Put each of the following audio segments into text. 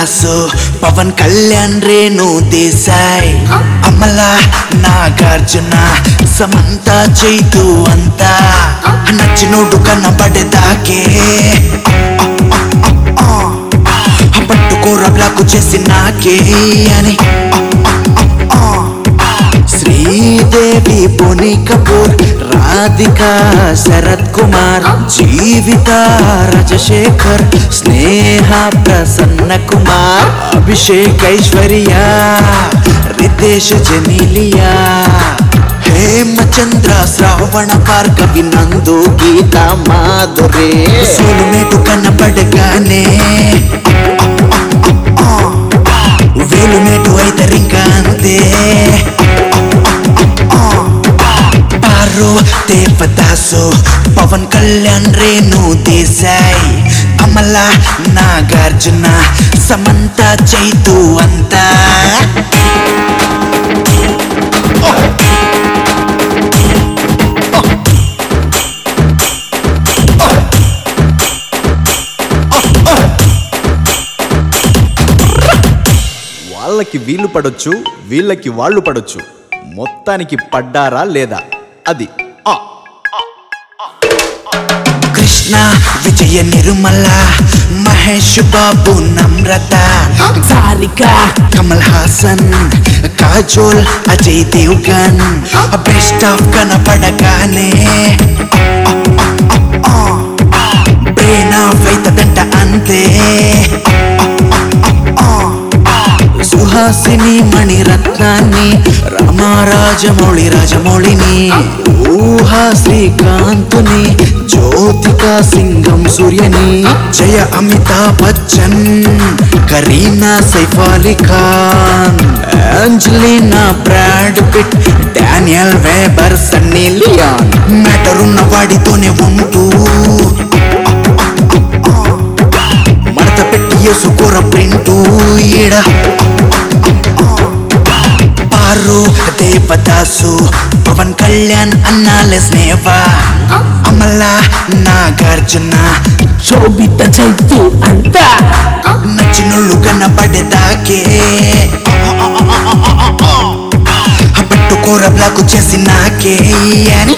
దాసు పవన్ కళ్యాణ్ రేణు దేశాయ్ అమల నాగార్జున సమంత చైతు అంతా నచ్చినోడు కనబడేదాకే పట్టుకోర బ్లాకు చేసి నాకే అని శ్రీదేవి బోని కపూర్ రాధిక శరత్ కుమార్ జీవిత రాజశేఖర్ స్నేహ ప్రసన్న కుమార్ అభిషేక్ ఐశ్వర్య రితేష్ జనీలియా హేమచంద్ర శ్రావణ భార్గవి నందు గీత మాధురే సోలుమేటు కనబడగానే వేలుమేటు అయితే ఇంకా అంతే పారు దేవదాసు పవన్ కళ్యాణ్ రేణు దేశాయ్ అమల నాగార్జున సమంత చైతు అంతా వాళ్ళకి వీళ్ళు పడొచ్చు వీళ్ళకి వాళ్ళు పడొచ్చు మొత్తానికి పడ్డారా లేదా అది ఆ కృష్ణ విజయ నిర్మల మహేష్ బాబు నమ్రత సారిక కమల్ హాసన్ కాజోల్ అజయ్ దేవ్గన్ బెస్ట్ ఆఫ్ కనపడగానే బ్రెయిన్ ఆఫ్ అవుతుందంట అంతే సుహాసిని మణిరత్నాన్ని రామారాజమౌళి రాజమౌళిని ఊహా శ్రీకాంతుని జ్యోతికా సింగం సూర్యని Jaya Amitabh Bachchan Kareena Saif Ali Khan Angelina Brad Pitt Daniel Weber Sunny Leone matter ఉన్న వాడితోనే ఉంటూ మడత పెట్టి వేసుకోర ప్రింటు ఈడ పారు దేవదాసు పవన్ కళ్యాణ్ అన్నాల స్నేహ అమల నాగార్జున శోభిత చైతు అంతా నచ్చినోళ్ళు కనబడేదాకే పెట్టుకోర బ్లాకు చేసి నాకే అని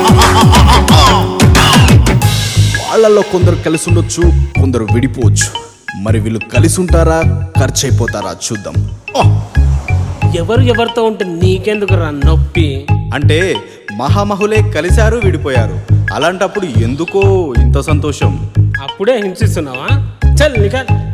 వాళ్ళలో కొందరు కలిసి ఉండొచ్చు కొందరు విడిపోవచ్చు మరి వీళ్ళు కలిసి ఉంటారా ఖర్చు అయిపోతారా చూద్దాం ఆ! ఎవరు ఎవరితో ఉంటే నీకెందుకు రా నొప్పి అంటే మహామహులే కలిశారు విడిపోయారు అలాంటప్పుడు ఎందుకో ఇంత సంతోషం అప్పుడే హింసిస్తున్నావా చల్ నికా